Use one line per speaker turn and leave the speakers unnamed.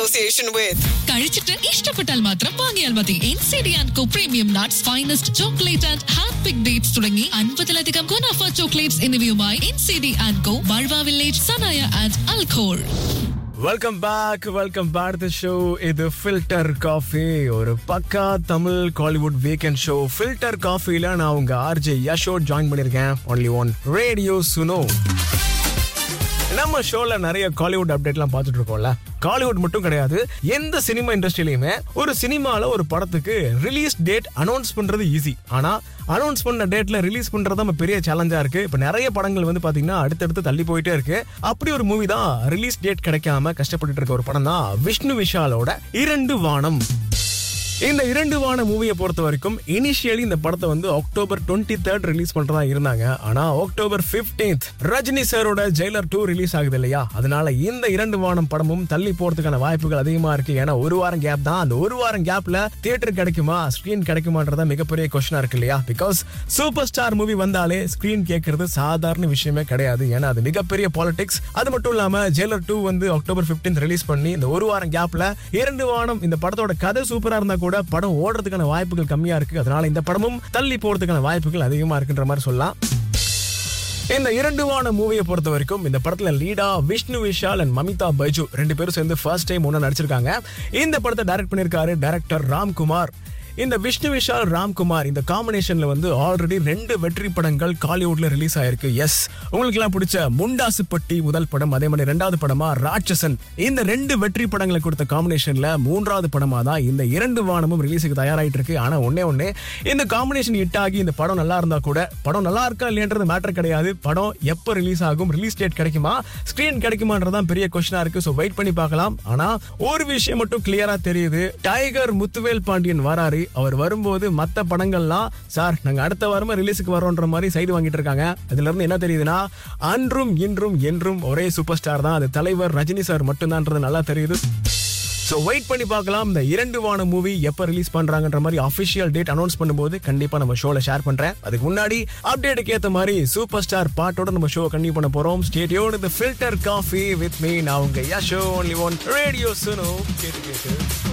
association with.
കഴിച്ചിട്ട് ഇഷ്ടപ്പെട്ടാൽ മാത്രം വാങ്ങിയാൽ മതി N C D and Co premium nuts finest chocolate and hand pick dates തുടങ്ങി അൻപതിലധികം ഗുണാഫ ചോക്ലേറ്റ്സ് എന്നിവയുമായി N C D and Co ബൾവ വില്ലേജ് സനായ ആൻഡ് അൽഖോൾ
welcome back welcome back the show இது ஃபில்டர் காஃபி ஒரு pakka Tamil Kollywood weekend show filter காஃபில நான் உங்க ஆர்ஜே யஷோ ஜாயின் பண்ணிருக்கேன் ஒன்லி ஒன் ரேடியோ சுனோ நம்ம ஷோல நிறைய காலிவுட் அப்டேட்லாம் பார்த்துட்டு இருக்கோம்ல காலிவுட் மட்டும் கிடையாது எந்த சினிமா இண்டஸ்ட்ரியிலையுமே ஒரு சினிமால ஒரு படத்துக்கு ரிலீஸ் டேட் அனௌன்ஸ் பண்றது ஈஸி ஆனா அனௌன்ஸ் பண்ண டேட்ல ரிலீஸ் பண்றது நம்ம பெரிய சேலஞ்சா இருக்கு இப்ப நிறைய படங்கள் வந்து பாத்தீங்கன்னா அடுத்தடுத்து தள்ளி போயிட்டே இருக்கு அப்படி ஒரு மூவி தான் ரிலீஸ் டேட் கிடைக்காம கஷ்டப்பட்டுட்டு இருக்க ஒரு படம் தான் விஷ்ணு விஷாலோட இரண்டு வானம் இந்த இரண்டு வான மூவியை பொறுத்த வரைக்கும் இனிஷியலி இந்த படத்தை வந்து அக்டோபர் டுவெண்ட்டி தேர்ட் ரிலீஸ் பண்றதா இருந்தாங்க ஆனா அக்டோபர் 15th ரஜினி சாரோட ஜெயிலர் டூ ரிலீஸ் ஆகுது இல்லையா அதனால இந்த இரண்டு வானம் படமும் தள்ளி போறதுக்கான வாய்ப்புகள் அதிகமா இருக்கு ஏன்னா ஒரு வாரம் கேப் தான் அந்த ஒரு வாரம் கேப்ல தியேட்டர் கிடைக்குமா ஸ்கிரீன் கிடைக்குமான்றதா மிகப்பெரிய கொஸ்டினா இருக்கு இல்லையா பிகாஸ் சூப்பர் ஸ்டார் மூவி வந்தாலே ஸ்கிரீன் கேட்கறது சாதாரண விஷயமே கிடையாது ஏன்னா அது மிகப்பெரிய பாலிடிக்ஸ் அது மட்டும் இல்லாம ஜெயிலர் டூ வந்து அக்டோபர் 15th ரிலீஸ் பண்ணி இந்த ஒரு வாரம் கேப்ல இரண்டு வானம் இந்த படத்தோட கதை சூப்பரா இருந்தா கூட படம் ஓடுறதுக்கான வாய்ப்புகள் கம்மியா இருக்கு அதனால இந்த படமும் தள்ளி போறதுக்கான வாய்ப்புகள் அதிகமா இருக்குன்ற மாதிரி சொல்லலாம் இந்த இரண்டு வான மூவியை பொறுத்த வரைக்கும் இந்த படத்துல லீடா விஷ்ணு விஷால் அண்ட் மமிதா பைஜு ரெண்டு பேரும் சேர்ந்து ஃபர்ஸ்ட் டைம் ஒண்ணா நடிச்சிருக்காங்க இந்த படத்தை டைரக்ட் பண்ணிருக்காரு டைரக்டர் ராம்குமார் இந்த விஷ்ணு விஷால் ராம்குமார் இந்த காம்பினேஷன்ல வந்து ஆல்ரெடி ரெண்டு வெற்றி படங்கள் காலிவுட்ல ரிலீஸ் ஆயிருக்கு எஸ் உங்களுக்கு எல்லாம் பிடிச்ச முண்டாசுப்பட்டி முதல் படம் அதே மாதிரி ரெண்டாவது படமா ராட்சசன் இந்த ரெண்டு வெற்றி படங்களை கொடுத்த காம்பினேஷன்ல மூன்றாவது படமா தான் இந்த இரண்டு வானமும் ரிலீஸுக்கு தயாராயிட்டு இருக்கு ஆனா ஒன்னே ஒண்ணு இந்த காம்பினேஷன் ஹிட் ஆகி இந்த படம் நல்லா இருந்தா கூட படம் நல்லா இருக்கா இல்லையன்றது மேட்டர் கிடையாது படம் எப்போ ரிலீஸ் ஆகும் ரிலீஸ் டேட் கிடைக்குமா ஸ்கிரீன் கிடைக்குமான்றதான் பெரிய கொஸ்டினா இருக்கு ஸோ வெயிட் பண்ணி பார்க்கலாம் ஆனா ஒரு விஷயம் மட்டும் கிளியரா தெரியுது டைகர் முத்துவேல் பாண்டியன் வராரு அவர் வரும்போது மத்த படங்கள்லாம் சார் நாங்க அடுத்த வாரமா ரிலீஸுக்கு வரோன்ற மாதிரி சைடு வாங்கிட்டு இருக்காங்க அதுல இருந்து என்ன தெரியுதுன்னா அன்றும் இன்றும் என்றும் ஒரே சூப்பர் ஸ்டார் தான் அது தலைவர் ரஜினி சார் மட்டும்தான்ன்றது நல்லா தெரியுது ஸோ வெயிட் பண்ணி பார்க்கலாம் இந்த இரண்டு வான மூவி எப்போ ரிலீஸ் பண்றாங்கன்ற மாதிரி அஃபிஷியல் டேட் அனௌன்ஸ் பண்ணும்போது கண்டிப்பா நம்ம ஷோல ஷேர் பண்றேன் அதுக்கு முன்னாடி அப்டேட்டுக்கு ஏற்ற மாதிரி சூப்பர் ஸ்டார் பாட்டோட நம்ம ஷோ கண்டினியூ பண்ண போறோம் ஸ்டேடியோட இந்த ஃபில்டர் காஃபி வித் மீ நான் உங்க Yasho only one radio Suno கேட்டு கேட்டு